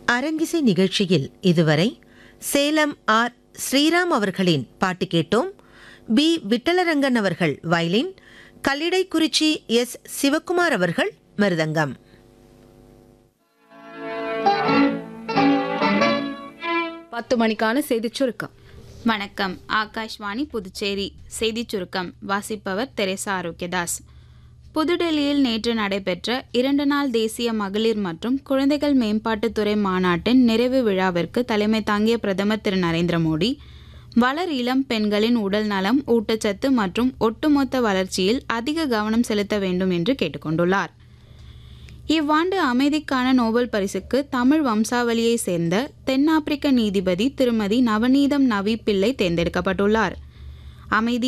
அரங்கிசை நிகழ்ச்சியில் இதுவரை சேலம் ஆர் ஸ்ரீராம் அவர்களின் பாட்டு கேட்டோம் பி விட்டலரங்கன் அவர்கள் வயலின் கல்லிடைக்குறிச்சி எஸ் சிவக்குமார் அவர்கள் மிருதங்கம் பத்து மணிக்கான செய்திச் சுருக்கம் வணக்கம் ஆகாஷ்வாணி புதுச்சேரி செய்திச் சுருக்கம் வாசிப்பவர் தெரேசா ஆரோக்கியதாஸ் புதுடெல்லியில் நேற்று நடைபெற்ற இரண்டு நாள் தேசிய மகளிர் மற்றும் குழந்தைகள் மேம்பாட்டுத்துறை மாநாட்டின் நிறைவு விழாவிற்கு தலைமை தாங்கிய பிரதமர் திரு நரேந்திர மோடி வளர் இளம் பெண்களின் உடல் நலம் ஊட்டச்சத்து மற்றும் ஒட்டுமொத்த வளர்ச்சியில் அதிக கவனம் செலுத்த வேண்டும் என்று கேட்டுக்கொண்டுள்ளார் இவ்வாண்டு அமைதிக்கான நோபல் பரிசுக்கு தமிழ் வம்சாவளியைச் சேர்ந்த தென்னாப்பிரிக்க நீதிபதி திருமதி நவநீதம் நவி பிள்ளை தேர்ந்தெடுக்கப்பட்டுள்ளார் அமைதி